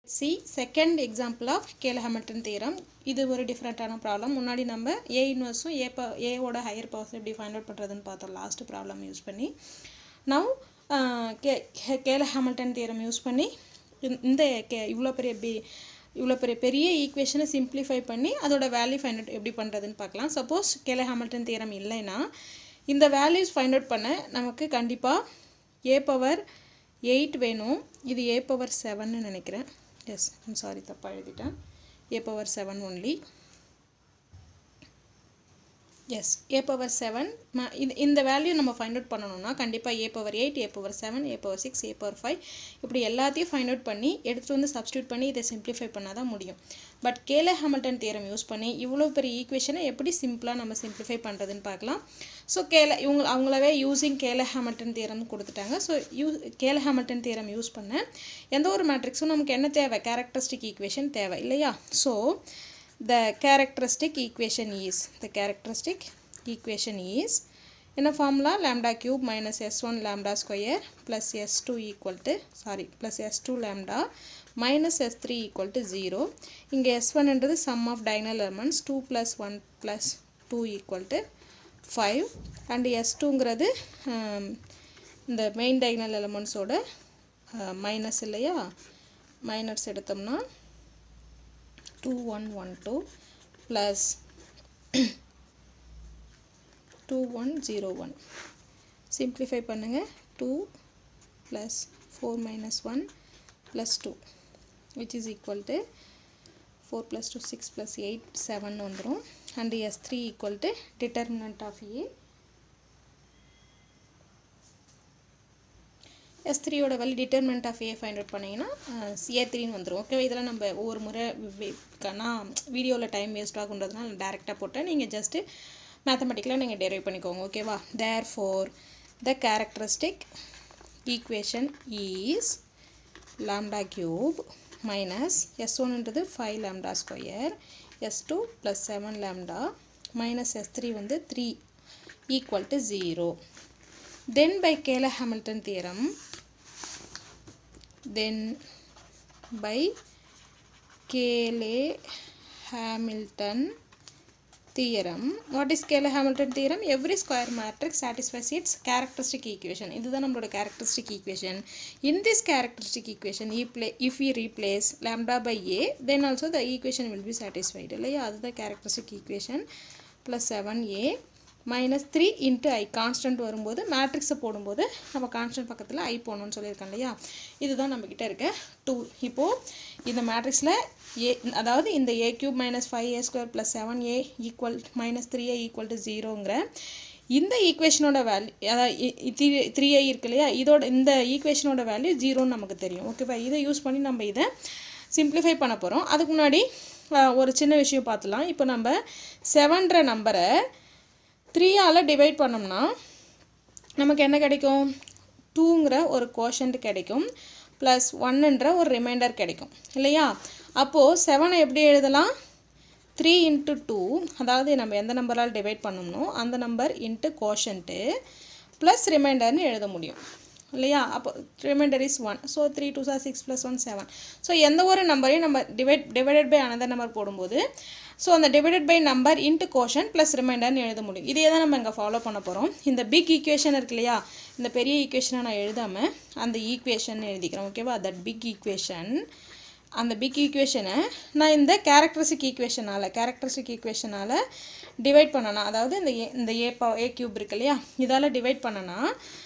C second example of Cayley Hamilton theorem இது ஒரு டிஃப்ரெண்ட்டான ப்ராப்ளம் முன்னாடி நம்ம ஏ இன்வர்ஸும் ஏ ப ஏவோட ஹையர் பவர்ஸ் எப்படி ஃபைண்ட் அவுட் பண்ணுறதுன்னு பார்த்தோம் லாஸ்ட் ப்ராப்ளம் யூஸ் பண்ணி நவ் கே கேல ஹாமில்டன் தியரம் யூஸ் பண்ணி இந்த- இந்த கே இவ்வளோ பெரிய பி இவ்வளோ பெரிய பெரிய ஈக்குவேஷனை சிம்பிளிஃபை பண்ணி அதோட வேல்யூ ஃபைண்ட் அவுட் எப்படி பண்ணுறதுன்னு பார்க்கலாம் சப்போஸ் கேல ஹாமில்டன் தியரம் இல்லைன்னா இந்த வேல்யூஸ் ஃபைண்ட் அவுட் பண்ண நமக்கு கண்டிப்பாக ஏ பவர் எயிட் வேணும் இது ஏ பவர் செவன்னு நினைக்கிறேன் எஸ் சாரி தப்பாக எழுதிட்டேன் A power seven only yes A power seven இது இந்த வேல்யூ நம்ம ஃபைண்ட் அவுட் பண்ணணும்னா கண்டிப்பாக A power eight A power seven A power six A power five இப்படி எல்லாத்தையும் ஃபைண்ட் அவுட் பண்ணி எடுத்துகிட்டு வந்து சப்ஸ்டியூட் பண்ணி இதை சிம்பிளிஃபை பண்ணால் தான் முடியும் பட் கேல ஹாமில்டன் தியரம் யூஸ் பண்ணி இவ்வளோ பெரிய ஈக்குவேஷனை எப்படி சிம்பிளாக நம்ம சிம்பிளிஃபை பண்ணுறதுன்னு பார்க்கலாம் ஸோ கேல இவங்க அவங்களவே யூஸிங் கேல ஹாமில்டன் தியரம்னு கொடுத்துட்டாங்க so you Cayley Hamilton theorem use பண்ண எந்த ஒரு மேட்ரிக்ஸும் நமக்கு என்ன தேவை கேரக்டரிஸ்டிக் ஈக்குவேஷன் தேவை இல்லையா so the characteristic equation is the characteristic equation is என்ன formula lambda cube minus s1 lambda square plus s2 equal to sorry plus s2 lambda minus s3 equal to 0 இங்கே s1 என்றது sum of diagonal elements 2 plus 1 plus 2 equal to 5 and s2ங்கிறது இந்த main diagonal elementsோட minus இல்லையா minus எடுத்தோம்னா 2112 plus 2101 simplify பண்ணுங்க 2 plus 4 minus 1 plus 2 which is equal to 4 plus 2 6 plus 8 7 வந்துரும் and s3 equal to determinant of a S த்ரீயோட value determinant of A find out பண்ணிங்கன்னா A த்ரீன்னு வந்துடும் ஓகேவா இதெல்லாம் நம்ம ஒவ்வொரு முறை வி- க- நான் வீடியோவில் டைம் வேஸ்ட் ஆகுன்றதுனால நான் டேரெக்டாக போட்டேன் நீங்கள் ஜஸ்ட்டு மேத்தமெட்டிக்கலாக நீங்கள் டெரைவ் பண்ணிக்கோங்க ஓகேவா therefore the characteristic equation is lambda cube minus s1ன்றது 5 lambda square s2 plus 7 lambda minus s3 வந்து 3 equal to 0 then by Cayley-Hamilton theorem then by Cayley-Hamilton theorem what is Cayley-Hamilton theorem every square matrix satisfies its characteristic equation இதுதான் நம்மளோட characteristic equation in this characteristic equation if pla- if we replace lambda by a then also the equation will be satisfied இல்லையா அதுதான் characteristic equation plus 7a minus three into I constant வரும்போது மேட்ரிக்ஸை போடும்போது நம்ம constant பக்கத்தில் ஐ போடணும்னு சொல்லியிருக்கோம் இல்லையா இதுதான் நம்மக்கிட்ட இருக்க டூ இப்போது இந்த மேட்ரிக்ஸில் ஏ அதாவது இந்த A cube minus five A square plus seven A equal minus three A equal to ஜீரோங்கிற இந்த ஈக்குவேஷனோட வேல்யூ அதாவது த்ரீ த்ரீ ஐ இருக்கு இல்லையா இதோட இந்த ஈக்குவேஷனோட வேல்யூ ஜீரோன்னு நமக்கு தெரியும் ஓகேவா இதை யூஸ் பண்ணி நம்ம இதை சிம்பிளிஃபை பண்ண போகிறோம் அதுக்கு முன்னாடி ஆஹ், ஒரு சின்ன விஷயம் பார்த்துலாம் இப்போ நம்ம செவன்ற நம்பரை த்ரீயால் டிவைட் பண்ணோம்னா நமக்கு என்ன கிடைக்கும் டூங்கிற ஒரு கோஷன்ட் கிடைக்கும் ப்ளஸ் ஒன்னுன்ற ஒரு ரிமைண்டர் கிடைக்கும் இல்லையா அப்போது செவனை எப்படி எழுதலாம் த்ரீ இன்ட்டு டூ அதாவது நம்ம எந்த நம்பரால் டிவைட் பண்ணோம்னோ அந்த நம்பர் இன்ட்டு கோஷன்ட்டு ப்ளஸ் ரிமைண்டர்னு எழுத முடியும் இல்லையா அப்போ remainder is one so three two சார் six plus one seven so எந்த ஒரு நம்பரையும் நம்ம divide divided by another number போடும்போது ஸோ அந்த divided by number into quotient plus ரிமைண்டர்னு எழுத முடியும் இதே தான் நம்ம இங்கே ஃபாலோ பண்ண போகிறோம் இந்த பிக் ஈக்குவேஷன் இருக்கு இல்லையா இந்த பெரிய ஈக்குவேஷனை நான் எழுதாமல் அந்த ஈக்குவேஷன் எழுதிக்கிறேன் ஓகேவா தட் பிக் ஈக்குவேஷன் அந்த பிக் ஈக்குவேஷனை நான் இந்த கேரக்டரிஸ்டிக் ஈக்குவேஷனால் கேரக்டரிஸ்டிக் ஈக்குவேஷனால் டிவைட் பண்ணனா அதாவது இந்த ஏ இந்த ஏ பா ஏ கியூப் இருக்கு இல்லையா இதால் டிவைட் பண்ணனா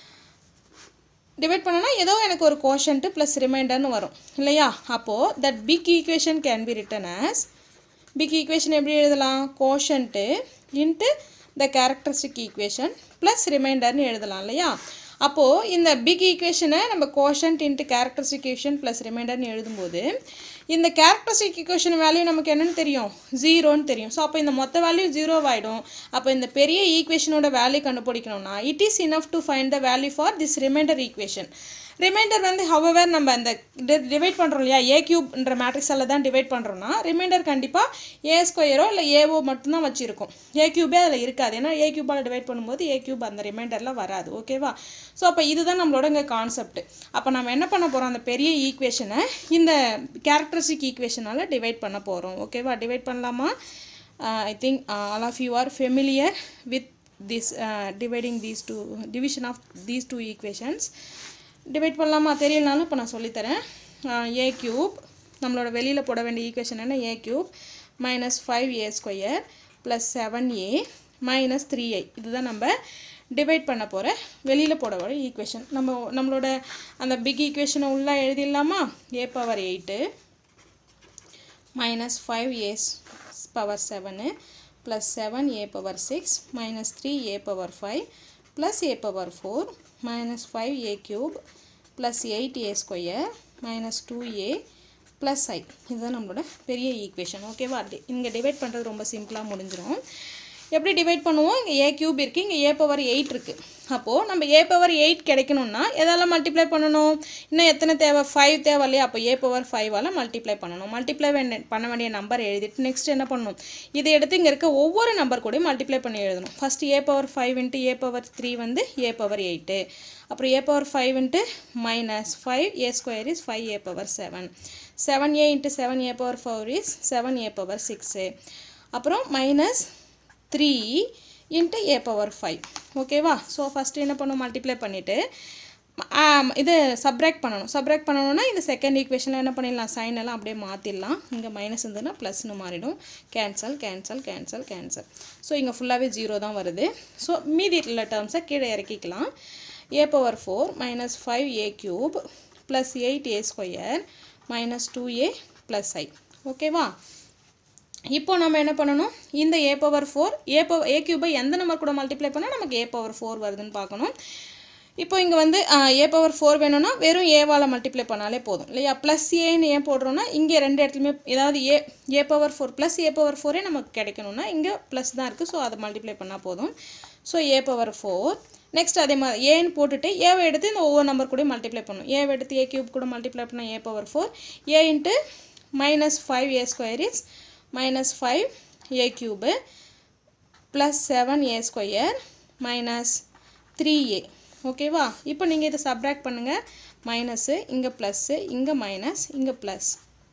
டிவைட் பண்ணனா ஏதோ எனக்கு ஒரு கோஷன்ட்டு ப்ளஸ் ரிமைண்டர்னு வரும் இல்லையா அப்போது that big equation can be written as big equation எப்படி எழுதலாம் quotient into the characteristic equation plus ரிமைண்டர்னு எழுதலாம் இல்லையா அப்போது இந்த பிக் ஈக்குவேஷனை நம்ம quotient into characteristic equation plus ரிமைண்டர்னு எழுதும்போது இந்த கேரக்டரிஸ்டிக் ஈக்குவேஷன் வேல்யூ நமக்கு என்னன்னு தெரியும் ஜீரோன்னு தெரியும் ஸோ அப்போ இந்த மொத்த வேல்யூ ஜீரோவாயிடும் அப்போ இந்த பெரிய ஈக்குவேஷனோட வேல்யூ கண்டுபிடிக்கணும்னா it is enough to find the value for this remainder equation remainder வந்து ஹவவர் நம்ம அந்த டிவைட் பண்ணுறோம் இல்லையா ஏ கியூப்ன்ற மேட்ரிக்ஸால் தான் டிவைட் பண்ணுறோன்னா ரிமைண்டர் கண்டிப்பாக ஏ ஸ்கொயரோ இல்லை ஏஓ மட்டும்தான் வச்சுருக்கும் ஏ கியூபே அதில் இருக்காது ஏன்னா ஏ கியூபால் டிவைட் பண்ணும்போது ஏ கியூப் அந்த ரிமைண்டரில் வராது ஓகேவா ஸோ அப்போ இதுதான் நம்மளோட இங்கே கான்செப்ட் அப்போ நம்ம என்ன பண்ண போகிறோம் அந்த பெரிய ஈக்குவேஷனை இந்த கேரக்டரிஸ்டிக் ஈக்குவேஷனால் டிவைட் பண்ண போகிறோம் ஓகேவா டிவைட் பண்ணலாமா I think all of you are familiar with this dividing these two division of these two equations divide பண்ணலாமா தெரியலனாலும் இப்போ நான் சொல்லித்தரேன் ஏ கியூப் நம்மளோட வெளியில் போட வேண்டிய ஈக்குவேஷன் என்ன A cube minus five A square plus seven A minus three I இதுதான் நம்ம டிவைட் பண்ண போகிற வெளியில் போட வர ஈக்குவேஷன் நம்ம நம்மளோட அந்த பிக் ஈக்குவேஷனை உள்ளே எழுதிடலாமா A power eight minus five A power seven plus seven A power six minus three A power five plus A power four minus five A cube plus eight A square minus two A plus I இதுதான் நம்மளோட பெரிய equation ஓகேவா இங்கே divide பண்ணுறது ரொம்ப சிம்பிளாக முடிஞ்சிடும் எப்படி டிவைட் பண்ணுவோம் இங்கே ஏ கியூப் இருக்குது இங்கே ஏ பவர் எயிட் இருக்குது அப்போது நம்ம ஏ பவர் எயிட் கிடைக்கணும்னா எதால் மல்டிப்ளை பண்ணணும் இன்னும் எத்தனை தேவை ஃபைவ் தேவை இல்லையா அப்போ ஏ பவர் ஃபைவால் மல்டிப்ளை பண்ணணும் மல்டிப்ளை பண்ண வேண்டிய நம்பர் எழுதிட்டு நெக்ஸ்ட் என்ன பண்ணணும் இதை எடுத்து இங்கே இருக்க ஒவ்வொரு நம்பர் கூடயும் மல்டிப்ளை பண்ணி எழுதணும் first A power five into A power three வந்து ஏ பவர் எயிட்டு அப்புறம் A power five into minus five A square is five A power seven seven A into seven A power four is seven A power six அப்புறம் minus three into A power five ஓகேவா so first என்ன பண்ணும் multiply பண்ணிவிட்டு இது subtract பண்ணணும் subtract பண்ணணும்னா இந்த second ஈக்குவேஷனில் என்ன பண்ணிடலாம் சைன் எல்லாம் அப்படியே மாற்றிடலாம் இங்கே மைனஸ் இருந்ததுன்னா ப்ளஸ்னு மாறிடும் cancel cancel cancel cancel so இங்கே ஃபுல்லாகவே ஜீரோ தான் வருது ஸோ மீதி உள்ள டேர்ம்ஸை கீழே இறக்கிக்கலாம் A power four minus five A cube plus eight A square minus two A plus I ஓகேவா இப்போ நம்ம என்ன பண்ணணும் இந்த A power four A power A கியூபை எந்த நம்பர் கூட மல்டிப்ளை பண்ணால் நமக்கு ஏ பவர் ஃபோர் வருதுன்னு பார்க்கணும் இப்போ இங்கே வந்து ஏ பவர் ஃபோர் வேணும்னா வெறும் ஏவால் மல்டிப்ளை பண்ணாலே போதும் இல்லையா ப்ளஸ் ஏன்னு ஏன் போடுறோன்னா இங்கே ரெண்டு இடத்துலையுமே ஏதாவது A A power four plus A power ஃபோரே நமக்கு கிடைக்கணும்னா இங்கே ப்ளஸ் தான் இருக்குது ஸோ அதை மல்டிப்ளை பண்ணால் போதும் so A power four next அதே மாதிரி ஏன்னு போட்டுட்டு ஏவை எடுத்து இந்த ஒவ்வொரு நம்பர் கூட மல்டிப்ளை பண்ணணும் ஏவை எடுத்து ஏ கியூப் கூட மல்டிப்ளை பண்ணால் A power four A into minus five A square is minus five A cube plus seven A square minus three A ஓகேவா இப்போ நீங்கள் இதை சப்ராக்ட் பண்ணுங்கள் மைனஸு இங்கே ப்ளஸ்ஸு இங்கே மைனஸ் இங்கே ப்ளஸ்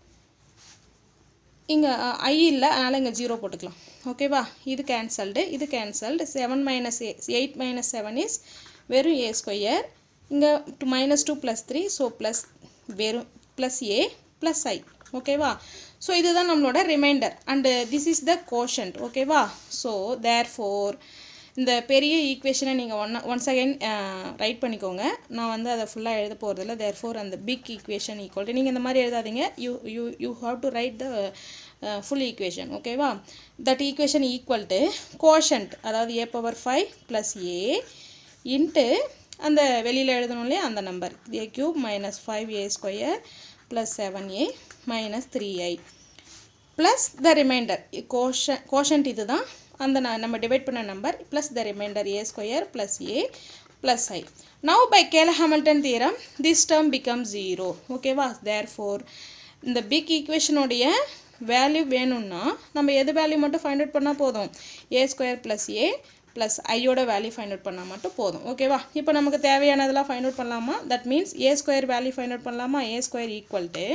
இங்கே ஐ இல்லை அதனால் இங்கே ஜீரோ போட்டுக்கலாம் ஓகேவா இது கேன்சல்டு இது cancelled seven minus A eight minus seven is வெறும் ஏ ஸ்கொயர் இங்கே two minus two plus three so plus வெறும் ப்ளஸ் ஏ ப்ளஸ் ஐ ஓகேவா ஸோ இதுதான் நம்மளோட remainder and this is the quotient ஓகேவா ஸோ தேர் ஃபோர் இந்த பெரிய ஈக்குவேஷனை நீங்கள் ஒன் ஒன்ஸ் அகைன் ரைட் பண்ணிக்கோங்க நான் வந்து அதை ஃபுல்லாக எழுத போகிறதில்ல தேர் ஃபோர் அந்த பிக் ஈக்குவேஷன் ஈக்குவல் நீங்கள் இந்த மாதிரி எழுதாதீங்க you you you have to write the full equation ஓகேவா that equation equal to quotient அதாவது A power five plus A into அந்த வெளியில் எழுதணும் இல்லையா அந்த number A cube minus five A square plus seven A minus three I plus the remainder quotient quotient இது தான் அந்த ந- நம்ம டிவைட் பண்ண number plus the reminder A square plus A plus I now by Cayley Hamilton theorem this term become zero ஓகேவா therefore இந்த big ஈக்குவேஷனுடைய value வேணும்னா நம்ம எது வேல்யூ மட்டும் ஃபைண்ட் அவுட் பண்ணால் போதும் A square plus A plus ஐயோட வேல்யூ ஃபைண்ட் அவுட் பண்ணால் மட்டும் போதும் ஓகேவா இப்போ நமக்கு தேவையானதெல்லாம் ஃபைண்ட் அவுட் பண்ணலாமா that means A square value find out பண்ணலாமா ஏ ஸ்கொயர் ஈக்குவல் டு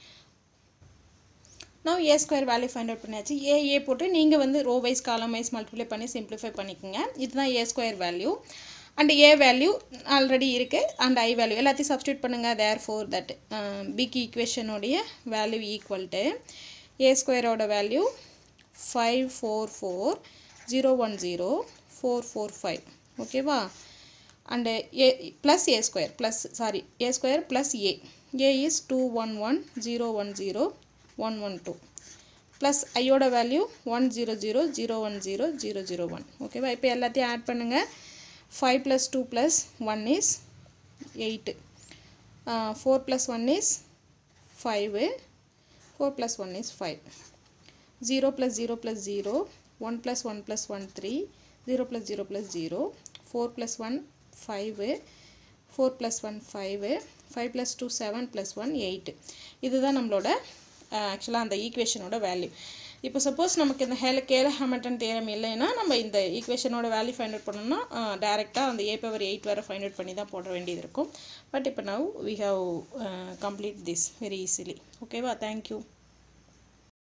நான் A square value find out பண்ணியாச்சு ஏ ஏ போட்டு நீங்கள் வந்து row wise column wise multiply பண்ணி சிம்பிளிஃபை பண்ணிக்கோங்க இதுதான் A square value and A value already இருக்குது அண்ட் ஐ வேல்யூ எல்லாத்தையும் சப்ஸ்டியூட் பண்ணுங்கள் தேர் ஃபோர் தட் பிக் ஈக்குவேஷனுடைய வேல்யூ ஈக்குவல் டு ஏ ஸ்கொயரோட value five four four zero one zero four four five ஓகேவா and A plus A square plus sorry A square plus A A is two one one zero one zero one one two plus ஐயோட value one zero zero zero one zero zero zero one ஓகேவா இப்போ எல்லாத்தையும் add பண்ணுங்கள் five plus two plus one is eight four plus one is five four plus one is five zero plus zero plus zero one plus one plus one three zero plus zero plus zero four plus one five four plus one five five plus two seven plus one eight இதுதான் நம்மளோட ஆக்சுவலாக அந்த ஈக்குவேஷனோட value இப்போ suppose நமக்கு இந்த ஹேல கேல ஹேமல்டன் theorem இல்லைன்னா நம்ம இந்த ஈக்குவேஷனோட வேல்யூ ஃபைண்ட் அவுட் பண்ணோம்னா டேரெக்டாக அந்த ஏ பவர் எயிட் வரை ஃபைண்ட் அவுட் பண்ணி தான் போட வேண்டியது இருக்கும் பட் இப்போ now we have complete this very easily ஓகேவா தேங்க்யூ